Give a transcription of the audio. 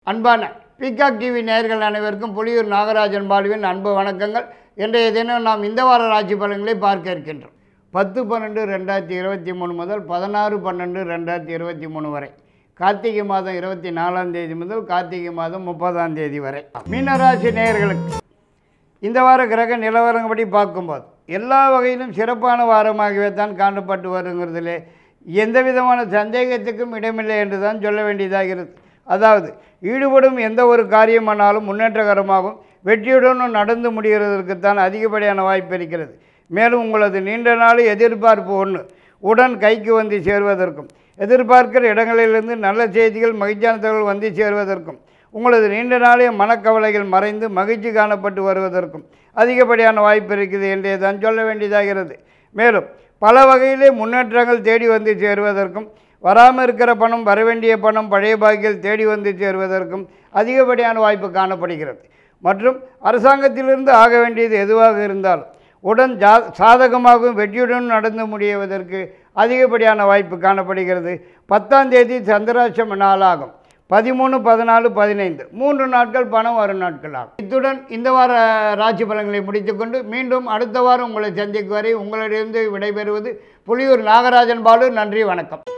அன்பான peacock TV நேயர்கள் அனைவருக்கும் புலியூர் நாகராஜன் பாலுவின் அன்பு வணக்கங்கள் இன்றைய தினம் நாம் இந்த வார ராசி பலன்களை பார்க்க இருக்கின்றோம் பத்து பன்னெண்டு ரெண்டாயிரத்தி இருபத்தி மூணு முதல் பதினாறு பன்னெண்டு ரெண்டாயிரத்தி இருபத்தி மூணு வரை கார்த்திகை மாதம் இருபத்தி நாலாம் தேதி முதல் கார்த்திகை மாதம் முப்பதாம் தேதி வரை மீனராசி நேயர்களுக்கு இந்த வார கிரக நிலவரங்கப்படி பார்க்கும்போது எல்லா வகையிலும் சிறப்பான வாரமாகவே தான் காணப்பட்டு வருங்கிறதிலே எந்த விதமான சந்தேகத்துக்கும் இடமில்லை என்று தான் சொல்ல வேண்டியதாகிறது அதாவது ஈடுபடும் எந்த ஒரு காரியமானாலும் முன்னேற்றகரமாகவும் வெற்றியுடனும் நடந்து முடிகிறதற்குத்தான் அதிகப்படியான வாய்ப்பு இருக்கிறது மேலும் உங்களது நீண்ட நாள் எதிர்பார்ப்பு ஒன்று உடன் கைக்கு வந்து சேர்வதற்கும் எதிர்பார்க்கிற இடங்களிலிருந்து நல்ல செய்திகள் மகிழ்ச்சியான தகவல் வந்து சேர்வதற்கும் உங்களது நீண்ட நாளைய மனக்கவலைகள் மறைந்து மகிழ்ச்சி காணப்பட்டு வருவதற்கும் அதிகப்படியான வாய்ப்பு இருக்குது என்றே தான் சொல்ல வேண்டியதாகிறது மேலும் பல வகையிலே முன்னேற்றங்கள் தேடி வந்து சேருவதற்கும் வராமல் இருக்கிற பணம் வரவேண்டிய பணம் பழைய பாக்கியில் தேடி வந்து சேருவதற்கும் அதிகப்படியான வாய்ப்பு காணப்படுகிறது மற்றும் அரசாங்கத்திலிருந்து ஆக வேண்டியது எதுவாக இருந்தாலும் உடன் ஜா சாதகமாகவும் வெற்றியுடன் நடந்து முடிவதற்கு அதிகப்படியான வாய்ப்பு காணப்படுகிறது பத்தாம் தேதி சந்திராட்சம நாளாகும் பதிமூணு பதினாலு பதினைந்து மூன்று நாட்கள் பணம் வரும் நாட்கள் ஆகும் இத்துடன் இந்த வார ராசி பலன்களை முடித்துக்கொண்டு மீண்டும் அடுத்த வாரம் உங்களை சந்திக்கும் வரை உங்களிடமிருந்து விடைபெறுவது புலியூர் நாகராஜன் பாலு நன்றி வணக்கம்